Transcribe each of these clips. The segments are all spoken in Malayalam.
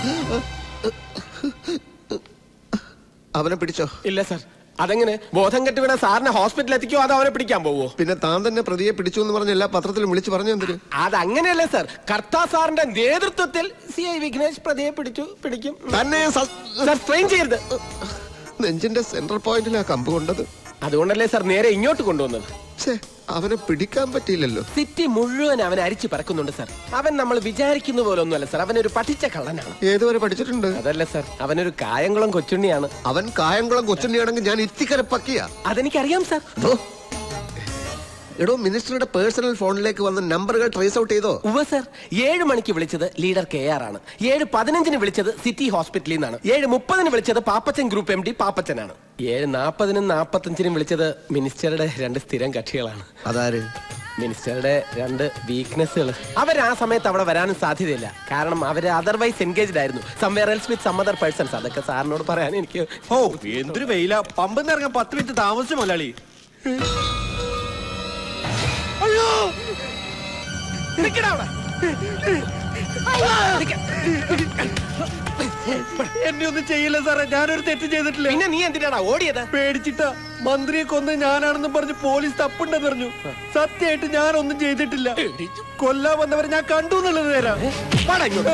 അവനെ പിടിച്ചോ ഇല്ല സാർ അതെങ്ങനെ ബോധം കെട്ട് വീണ സാറിനെ ഹോസ്പിറ്റലിൽ എത്തിക്കോ അതോ അവനെ പിടിക്കാൻ പോവോ പിന്നെ താൻ തന്നെ പ്രതിയെ പിടിച്ചു എന്ന് പറഞ്ഞ എല്ലാ പത്രത്തിലും വിളിച്ചു പറഞ്ഞു എന്തിന് അതങ്ങനെയല്ല സാർ കർത്താ സാറിന്റെ നേതൃത്വത്തിൽ സി ഐ വിഘ്നേഷ് പ്രതിയെ പിടിച്ചു പിടിക്കും തന്നെ സ- സാർ സ്ട്രെയിൻ ചെയ്യരുത് നെഞ്ചിന്റെ സെൻട്രൽ പോയിന്റിലാ കമ്പ് കൊണ്ടത് അതുകൊണ്ടല്ലേ സാർ നേരെ ഇങ്ങോട്ട് കൊണ്ടുവന്നത് ഛേ അവനെ പിടിക്കാൻ പറ്റിയില്ലല്ലോ സിറ്റി മുഴുവൻ അവൻ അരിച്ചു പറക്കുന്നുണ്ട് സാർ അവൻ നമ്മൾ വിചാരിക്കുന്ന പോലെ ഒന്നുമല്ല സാർ അവനൊരു പഠിച്ച കള്ളനാണ് ഏതുവരെ പഠിച്ചിട്ടുണ്ട് അതല്ല സാർ അവനൊരു കായംകുളം കൊച്ചുണ്ണിയാണ് അവൻ കായംകുളം കൊച്ചുണ്ണിയാണെങ്കിൽ ഞാൻ ഇത്തിക്കര പക്കിയ അതെനിക്കറിയാം സാർ എടോ മിനിസ്റ്ററുടെ പേഴ്സണൽ ഫോണിലേക്ക് വന്ന നമ്പറുകൾ ട്രേസ് ഔട്ട് ചെയ്തോ ഉവ സർ ഏഴ് മണിക്ക് വിളിച്ചത് ലീഡർ കെ ആർ ആണ് ഏഴ് പതിനഞ്ചിന് വിളിച്ചത് സിറ്റി ഹോസ്പിറ്റലിൽ നിന്നാണ് ഏഴ് മുപ്പതിന് വിളിച്ചത് പാപ്പച്ചൻ ഗ്രൂപ്പ് എം ഡി പാപ്പച്ചനാണ് ഏഴ് നാൽപ്പതിനും നാൽപ്പത്തഞ്ചിനും വിളിച്ചത് മിനിസ്റ്ററുടെ രണ്ട് സ്ഥിരം കക്ഷികളാണ് അതാര് മിനിസ്റ്ററുടെ രണ്ട് വീക്ക്നെസ്സുകൾ അവർ ആ സമയത്ത് അവിടെ വരാനും സാധ്യതയില്ല കാരണം അവര് അതർവൈസ് എൻഗേജ്ഡ് ആയിരുന്നു somewhere else with some other persons അതൊക്കെ സാറിനോട് പറയാൻ എനിക്ക് ഓ എന്തൊരു വെയില പമ്പെന്ന് ഇറങ്ങാൻ പത്ത് മിനിറ്റ് താമസിച്ചു മലയാളി നിക്കടാ അവിടെ. നിക്ക. എന്നെ ഒന്നും ചെയ്യില്ല സാറേ ഞാനൊരു തെറ്റ് ചെയ്തിട്ടില്ല പിന്നെ നീ എന്തിനാടാ ഓടിയത് പേടിച്ചിട്ടാ മന്ത്രിയെ കൊന്ന് ഞാനാണെന്ന് പറഞ്ഞ് പോലീസ് തപ്പുണ്ടെന്ന് പറഞ്ഞു സത്യമായിട്ട് ഞാനൊന്നും ചെയ്തിട്ടില്ല കൊല്ലാൻ വന്നവരെ ഞാൻ കണ്ടു എന്നുള്ളത് നേരാ വാടാ ഇങ്ങോട്ട്.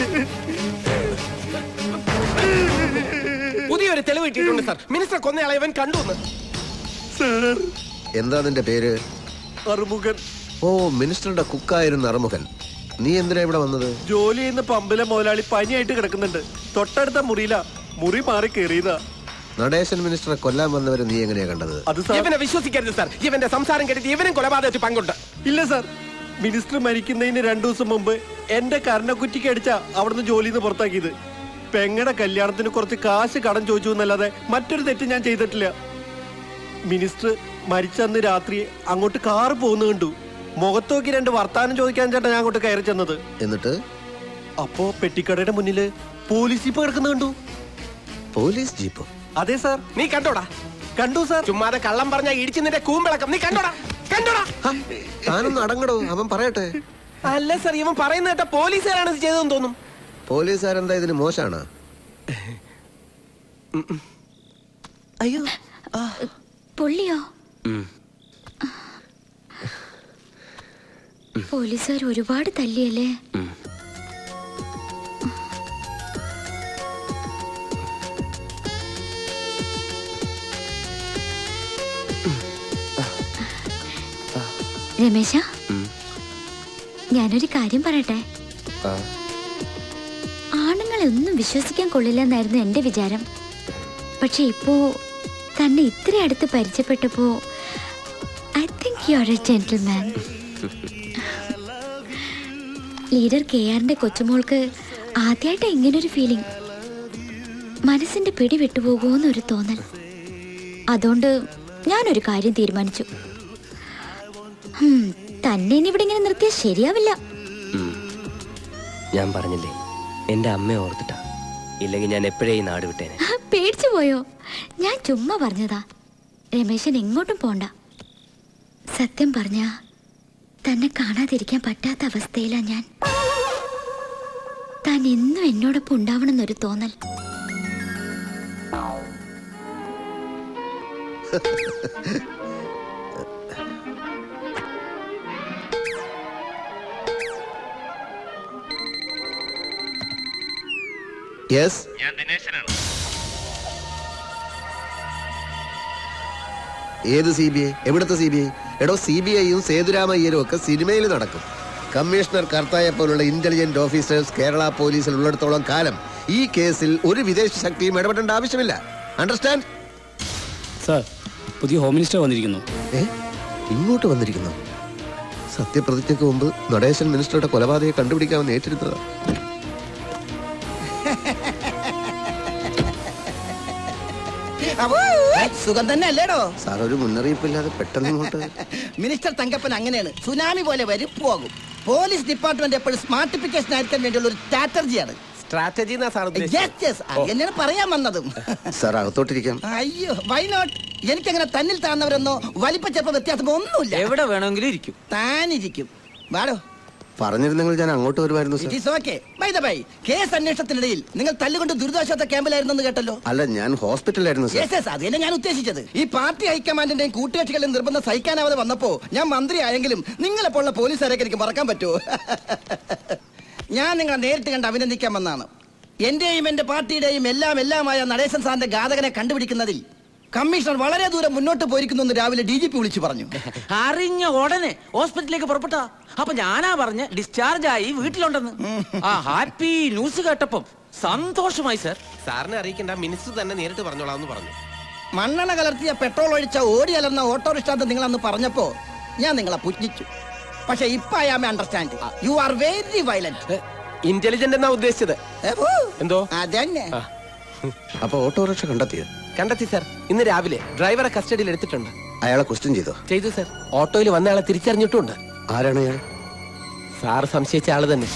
പുതിയൊരു തെളിവ് കിട്ടിയിട്ടുണ്ട് സാർ മിനിസ്റ്റർ കൊന്നയാളെ ഇവൻ കണ്ടു എന്ന്. സാർ എന്താ നിന്റെ പേര് അറുമുഖൻ ഓ മിനിസ്റ്ററുടെ കുക്കായിരുന്ന അറുമുഖൻ നീ എന്തിനാ ഇവിടെ വന്നത് ജോലി ചെയ്യുന്ന പമ്പിലെ മുതലാളി പനിയായിട്ട് കിടക്കുന്നുണ്ട് തൊട്ടടുത്ത മുറിയില മുറി മാറി കയറിയതാ നടേശൻ മിനിസ്റ്ററെ കൊല്ലാൻ വന്നവരെ നീ എങ്ങനെയാ കണ്ടത് അത് സാർ ഇവനെ വിശ്വസിക്കരുത് സാർ ഇവന്റെ സംസാരം കേട്ടിട്ട് ഇവനും കൊലപാതകത്തിൽ പങ്കുണ്ട് ഇല്ല സാർ മിനിസ്റ്റർ മരിക്കുന്നതിന് രണ്ടു ദിവസം മുമ്പ് എന്റെ കർണക്കുറ്റിക്ക് അടിച്ച അവിടുന്ന് ജോലിയിൽ നിന്ന് പുറത്താക്കിയത് പെങ്ങടെ കല്യാണത്തിന് കുറച്ച് കാശ് കടം ചോദിച്ചു എന്നല്ലാതെ മറ്റൊരു തെറ്റ് ഞാൻ ചെയ്തിട്ടില്ല മിനിസ്റ്റർ മരിച്ച അന്ന് രാത്രി അങ്ങോട്ട് കാറ് പോകുന്ന കണ്ടു മുഖത്ത് നോക്കി രണ്ട് വർത്താനം ചോദിക്കാൻ ചേട്ടാ ഞാൻ അങ്ങോട്ട് കയറി ചെന്നത് എന്നിട്ട് അപ്പോ പെട്ടിക്കടയുടെ മുന്നില് പോലീസ് ജീപ്പ് കിടക്കുന്ന കണ്ടു പോലീസ് ജീപ്പോ അതെ സാർ നീ കണ്ടോടാ കണ്ടു സാർ ചുമ്മാതെ കള്ളം പറഞ്ഞ ഇടിച്ചു നിന്റെ കൂമ്പിളക്കം നീ കണ്ടോടാ കണ്ടോടാ ഹ, താനൊന്ന് അടങ്ങടോ അവൻ പറയട്ടെ അല്ല സാർ ഇവൻ പറയുന്ന കേട്ട പോലീസുകാരാണ് ഇത് ചെയ്തതെന്ന് തോന്നും പോലീസുകാരെന്താ ഇതിന് മോശാണ് അയ്യോ പൊള്ളിയോ പോലീസുകാർ ഒരുപാട് തല്ലിയല്ലേ രമേശ ഞാനൊരു കാര്യം പറയട്ടെ ആണുങ്ങളെ ഒന്നും വിശ്വസിക്കാൻ കൊള്ളില്ലെന്നായിരുന്നു എന്റെ വിചാരം പക്ഷെ ഇപ്പോ തന്നെ ഇത്ര അടുത്ത് പരിചയപ്പെട്ടപ്പോ I think you are a gentleman leader K ആറിന്റെ കൊച്ചുമോൾക്ക് ആദ്യമായിട്ടാ ഇങ്ങനൊരു ഫീലിംഗ് മനസ്സിന്റെ പിടി വിട്ടുപോകുമോന്നൊരു തോന്നൽ അതുകൊണ്ട് ഞാനൊരു കാര്യം തീരുമാനിച്ചു ഹും, തന്നെ ഇനി ഇവിടെ ഇങ്ങനെ നിർത്തിയാൽ ശരിയാവില്ല ഞാൻ പറഞ്ഞില്ലേ എന്റെ അമ്മയെ ഓർത്തിട്ടാ ഇല്ലെങ്കിൽ ഞാൻ എപ്പോഴേ ഈ നാട് വിട്ടേനെ പേടിച്ചു പോയോ ഞാൻ ചുമ്മാ പറഞ്ഞതാ രമേശൻ എങ്ങോട്ടും പോണ്ട സത്യം പറഞ്ഞ തന്നെ കാണാതിരിക്കാൻ പറ്റാത്ത അവസ്ഥയിലാ ഞാൻ താൻ എന്നും എന്നോടൊപ്പം ഉണ്ടാവണമെന്നൊരു തോന്നൽ യെസ് ഞാൻ ദിനേശനാണ് ഏത് സി ബി ഐ എവിടുത്തെ സി ബി ഐ എടോ സി ബി ഐയും സേതുരാമയ്യരും ഒക്കെ സിനിമയിൽ നടക്കും കമ്മീഷണർ കർത്തായെ പോലുള്ള ഇന്റലിജന്റ് ഓഫീസേഴ്സ് കേരള പോലീസിൽ ഉള്ളിടത്തോളം കാലം ഈ കേസിൽ ഒരു വിദേശ ശക്തിയും ഇടപെടേണ്ട ആവശ്യമില്ല അണ്ടർസ്റ്റാൻഡ് സാർ പുതിയ ഹോം മിനിസ്റ്റർ വന്നിരിക്കുന്നു ഏ ഇങ്ങോട്ട് വന്നിരിക്കുന്നു സത്യപ്രതിജ്ഞയ്ക്ക് മുമ്പ് നടേശൻ മിനിസ്റ്ററുടെ കൊലപാതകയെ കണ്ടുപിടിക്കാമെന്ന് ഏറ്റിരുന്നതാ സുഖം തന്നെ അല്ലേടോ സാർ ഒരു മുന്നറിയിപ്പില്ലാതെ പെട്ടെന്ന് ഇങ്ങോട്ട് മിനിസ്റ്റർ തങ്കപ്പൻ അങ്ങനെയാണ് സുനാമി പോലെ വരും പോകും പോലീസ് ഡിപ്പാർട്ട്മെന്റ് എപ്പോഴും സ്മാർട്ടിഫിക്കേഷൻ ആയിരിക്കാൻ വേണ്ടിയുള്ള ഒരു സ്ട്രാറ്റജിയാണ് സ്ട്രാറ്റജി എന്നാ സാർ യെസ് യെസ് എന്നെയാണ് പറയാൻ വന്നതും സാർ അകത്തോട്ടിരിക്കാം അയ്യോ വൈ നോട്ട് എനിക്കങ്ങനെ തന്നിൽ താന്നവരെന്നോ വലിപ്പ ചെറുപ്പ വ്യത്യാസമോ ഒന്നുമില്ല എവിടെ വേണമെങ്കിലും ഇരിക്കും താനിരിക്കും വാടോ പറഞ്ഞിരുന്നെങ്കിൽ ഞാൻ അങ്ങോട്ട് വരുമായിരുന്നു it sir is okay by the by case അന്വേഷണത്തിനിടയിൽ നിങ്ങൾ തല്ലുകൊണ്ട് ദുരിതാശ്വാസ ക്യാമ്പിലായിരുന്നെന്ന് കേട്ടല്ലോ അല്ല ഞാൻ ഹോസ്പിറ്റലായിരുന്നു സർ യെസ് യെസ് അത് തന്നെ ഞാൻ ഉദ്ദേശിച്ചത് ഈ പാർട്ടി ഹൈക്കമാൻഡിന്റെയും കൂട്ടുകക്ഷികളുടെയും നിർബന്ധം സഹിക്കാനാവാതെ വന്നപ്പോ ഞാൻ മന്ത്രി ആയെങ്കിലും നിങ്ങളെപ്പോലുള്ള പോലീസുകാരൊക്കെ എനിക്ക് മറക്കാൻ പറ്റുമോ ഞാൻ നിങ്ങളെ നേരിട്ട് കണ്ട് അഭിനന്ദിക്കാൻ വന്നാണ് എന്റെയും എന്റെ പാർട്ടിയുടെയും എല്ലാം എല്ലാമായ നടേശൻ സാറിന്റെ ഘാതകനെ കണ്ടുപിടിക്കുന്നതിൽ കമ്മീഷണർ വളരെ ദൂരം മുന്നോട്ട് പോയിരിക്കുന്നു എന്ന് രാവിലെ ഡി ജി പി വിളിച്ചു പറഞ്ഞു അറിഞ്ഞ ഉടനെ ഹോസ്പിറ്റലിലേക്ക് പുറപ്പെട്ടാ അപ്പൊ ഞാനാ പറഞ്ഞ ഡിസ്ചാർജ് ആയി വീട്ടിലുണ്ടെന്ന് ആ ഹാപ്പി ന്യൂസ് കേട്ടപ്പം സന്തോഷമായി സർ സാറിനെ അറിയിക്കേണ്ട മിനിസ്റ്റർ തന്നെ നേരിട്ട് പറഞ്ഞോളാം എന്ന് പറഞ്ഞു മണ്ണെണ്ണ കലർത്തിയ പെട്രോൾ ഒഴിച്ച ഓടി അലർന്ന ഓട്ടോറിക്ഷ എന്ന് നിങ്ങൾ അന്ന് പറഞ്ഞപ്പോ ഞാൻ നിങ്ങളെ പുറ്റിച്ചു പക്ഷെ ഇപ്പൊ I am understand you are very violent intelligent എന്നാ ഉദ്ദേശിച്ചത് എന്തോ അതന്നെ ആ, അപ്പൊ ഓട്ടോറിക്ഷ കണ്ടെത്തിയോ കണ്ടെത്തി സാർ ഇന്ന് രാവിലെ ഡ്രൈവറെ കസ്റ്റഡിയിൽ എടുത്തിട്ടുണ്ട് അയാളെ ക്വസ്റ്റ്യൻ ചെയ്തോ ചെയ്തു സാർ ഓട്ടോയിൽ വന്ന ആളെ തിരിച്ചറിഞ്ഞിട്ടുണ്ട് ആരാണ് അയാൾ സാർ സംശയിച്ച ആള് തന്നെ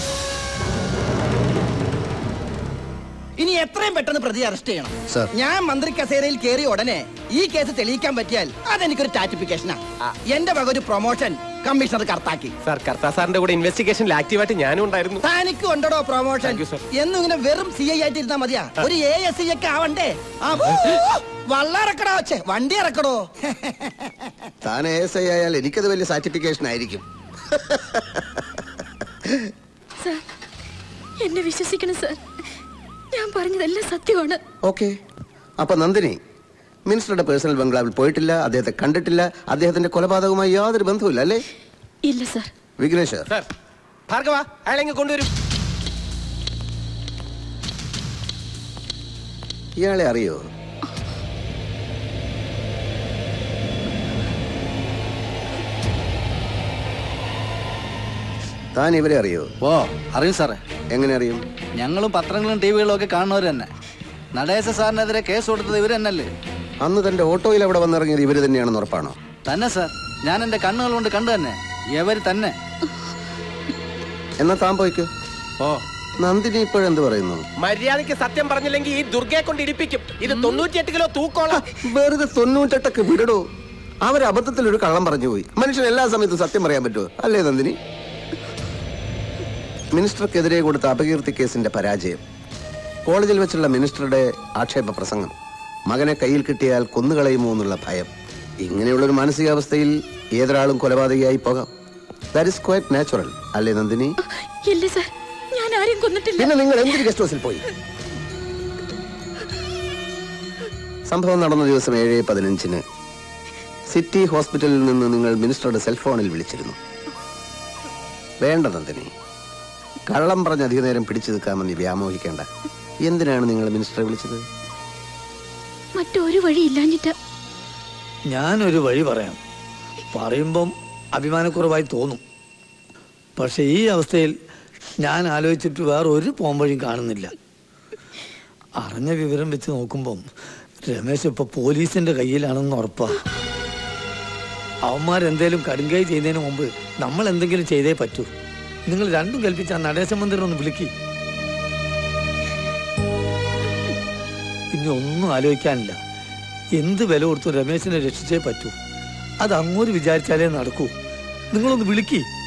ഇനി എത്രയും പെട്ടെന്ന് പ്രതി അറസ്റ്റ് ചെയ്യണം സർ. ഞാൻ മന്ത്രി കസേരയിൽ കയറിയ ഉടനെ ഈ കേസ് തെളിയിക്കാൻ പറ്റിയാൽ അതെനിക്കൊരു ടാറ്റിഫിക്കേഷനാ എന്റെ വക ഒരു പ്രൊമോഷൻ കമ്മീഷണർ കർത്താക്കി സാർ കർത്താ സാറിന്റെ കൂടെ ഇൻവെസ്റ്റിഗേഷനിൽ ആക്റ്റീവായിട്ട് ഞാനും ഉണ്ടായിരുന്നു തനിക്ക് ഉണ്ടോ പ്രൊമോഷൻ Thank you, sir. എന്നും ഇങ്ങനെ വെറും സി ഐ ആയിട്ട് ഇരുന്നാ മതിയാ ഒരു എ എസ് സി ഒക്കെ ആവണ്ടേ വള്ളറക്കടോ ചെ വണ്ടി ഇറക്കടോ താൻ എ എസ് ഐ ആയാൽ എനിക്കത് വലിയ സാറ്റിഫിക്കേഷൻ ആയിരിക്കും സർ എന്നെ വിശ്വസിക്കണം സർ ഞാൻ പറഞ്ഞതെല്ലാം സത്യമാണ് ഓക്കെ അപ്പൊ നന്ദിനി മിനിസ്റ്ററുടെ പേഴ്സണൽ ബംഗ്ലാവിൽ പോയിട്ടില്ല അദ്ദേഹത്തെ കണ്ടിട്ടില്ല അദ്ദേഹത്തിന്റെ കൊലപാതകവുമായി യാതൊരു ബന്ധവുമില്ല അല്ലേ ഇല്ല സർ വിഘ്നേശ്വർ സാർ ഭാർഗവ അയാളെ ഇങ്ങ് കൊണ്ടുവരും ഇയാളെ അറിയോ താൻ ഇവരെ അറിയോ ഓ അറിയും സാറേ എങ്ങനെ അറിയും ഞങ്ങളും പത്രങ്ങളും ടി വികളും ഒക്കെ കാണുന്നവർ തന്നെ നടേശ സാറിനെതിരെ കേസ് കൊടുത്തത് ഇവർ തന്നെയല്ലേ അന്ന് തന്റെ ഓട്ടോയിൽ അവിടെ വന്നിറങ്ങിയത് ഇവര് തന്നെയാണെന്ന് ഉറപ്പാണോ തന്നെ സാർ ഞാൻ എന്റെ കണ്ണുകൾ കൊണ്ട് കണ്ടു തന്നെ ഇവർ തന്നെ എന്നാ താൻ പോയിക്കോ ഓ നന്ദിനി ഇപ്പോഴെന്ത് പറയുന്നു മര്യാദയ്ക്ക് സത്യം പറഞ്ഞില്ലെങ്കിൽ ഈ ദുർഗയെ കൊണ്ട് ഇടിപ്പിക്കും ഇത് തൊണ്ണൂറ്റിയെട്ട് കിലോ തൂക്കോളാം വെറുതെ തൊണ്ണൂറ്റെട്ടൊക്കെ വിടടോ അവർ അബദ്ധത്തിൽ ഒരു കള്ളം പറഞ്ഞു പോയി മനുഷ്യൻ എല്ലാ സമയത്തും സത്യം പറയാൻ പറ്റുമോ അല്ലേ നന്ദിനി മിനിസ്റ്റർക്കെതിരെ കൊടുത്ത അപകീർത്തി കേസിന്റെ പരാജയം കോളേജിൽ വെച്ചുള്ള മിനിസ്റ്ററുടെ ആക്ഷേപ പ്രസംഗം മകനെ കയ്യിൽ കിട്ടിയാൽ കൊന്നുകളയുമോ എന്നുള്ള ഭയം ഇങ്ങനെയുള്ളൊരു മാനസികാവസ്ഥയിൽ ഏതൊരാളും കൊലപാതകയായി പോകാം ദാറ്റ് ഇസ് ക്വൈറ്റ് നാച്ചുറൽ അല്ലേ നന്ദിനി ഇല്ല സർ ഞാൻ ആരെയും കൊന്നിട്ടില്ല പിന്നെ നിങ്ങൾ എന്തിന് ഗസ്റ്റ് ഹൗസിൽ പോയി സംഭവം നടന്ന ദിവസം ഏഴ് പതിനഞ്ചിന് സിറ്റി ഹോസ്പിറ്റലിൽ നിന്ന് നിങ്ങൾ മിനിസ്റ്ററുടെ സെൽഫോണിൽ വിളിച്ചിരുന്നു വേണ്ട നന്ദിനി കള്ളം പറഞ്ഞ് അധിക നേരം പിടിച്ചു നിൽക്കാമെന്ന് വ്യാമോഹിക്കേണ്ട എന്തിനാണ് നിങ്ങൾ മിനിസ്റ്ററെ വിളിച്ചത് മറ്റൊരു വഴി ഇല്ലാഞ്ഞിട്ട് ഞാനൊരു വഴി പറയാം പറയുമ്പം അഭിമാനക്കുറവായി തോന്നും പക്ഷെ ഈ അവസ്ഥയിൽ ഞാൻ ആലോചിച്ചിട്ട് വേറെ ഒരു പോംവഴിയും കാണുന്നില്ല അറിഞ്ഞ വിവരം വെച്ച് നോക്കുമ്പം രമേശ് ഇപ്പൊ പോലീസിന്റെ കയ്യിലാണെന്ന് ഉറപ്പാ അവന്മാരെന്തേലും കടുങ്കൈ ചെയ്യുന്നതിന് മുമ്പ് നമ്മൾ എന്തെങ്കിലും ചെയ്തേ പറ്റൂ നിങ്ങൾ രണ്ടും കൽപ്പിച്ച ആ നടേശ മന്ദിരം ഒന്ന് വിളിക്കി ഇനി ഒന്നും ആലോചിക്കാനില്ല എന്ത് വില കൊടുത്തു രമേശിനെ രക്ഷിച്ചേ പറ്റൂ അത് അങ്ങോട്ട് വിചാരിച്ചാലേ നടക്കൂ നിങ്ങളൊന്ന് വിളിക്കി